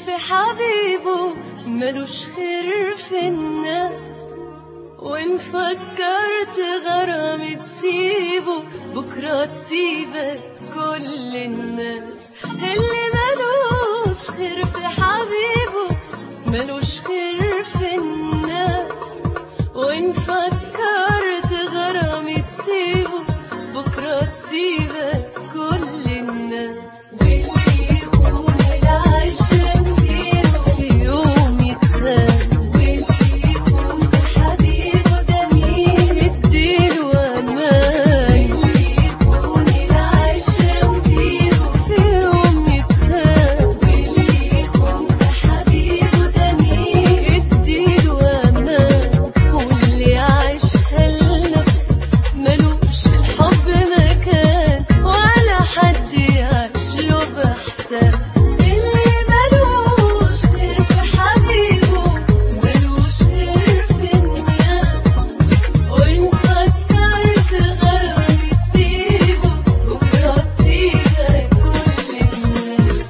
في حبيبه ملوش خير في الناس وإن فكرت غرامي تسيبه بكرة تسيبك كل الناس اللي ملوش خير في حبيبه ملوش خير في الناس وإن فكرت غرامي تسيبه بكرة تسيبك كل الناس واللي يكون العشرة مسيره في يوم يتخان واللي يكون حبيبه جميل اديله أمان واللي يكون العشرة مسيره في يوم يتخان واللي يكون حبيبه جميل اديله أمان واللي عايشها لنفسه ملوش في الحب مكان ولا حد يعيش له بإحساس اللي ملوش غير في حبيبه ملوش غير في الناس وإن فكرت غرامي تسيبه بكرة تسيبك كل الناس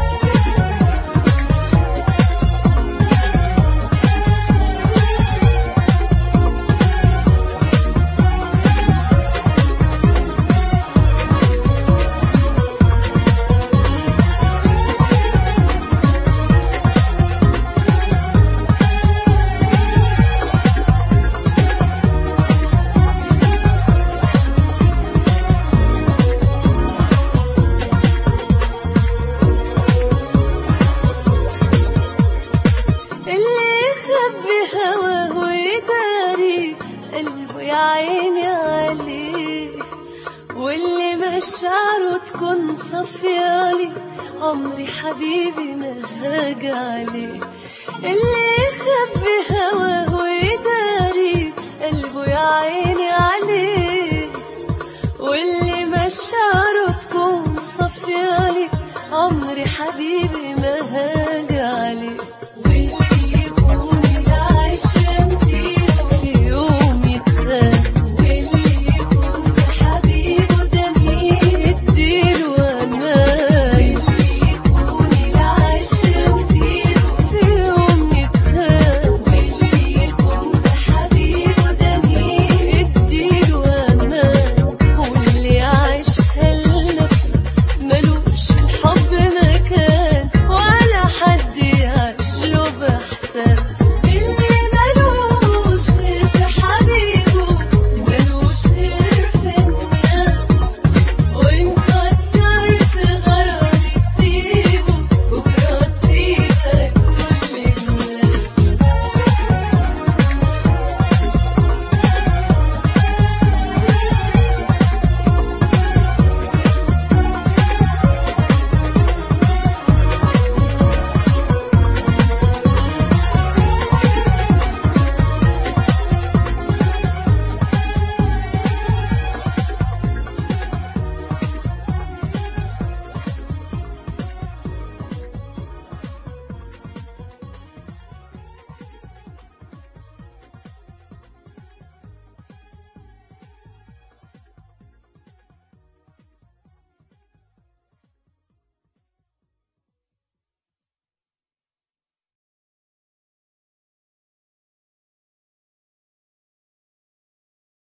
اللي يخبي هواه ويداري قلبه يا عيني عليه واللي مشاعره تكون صفيالي عمري حبيبي ما هاجي عليه اللي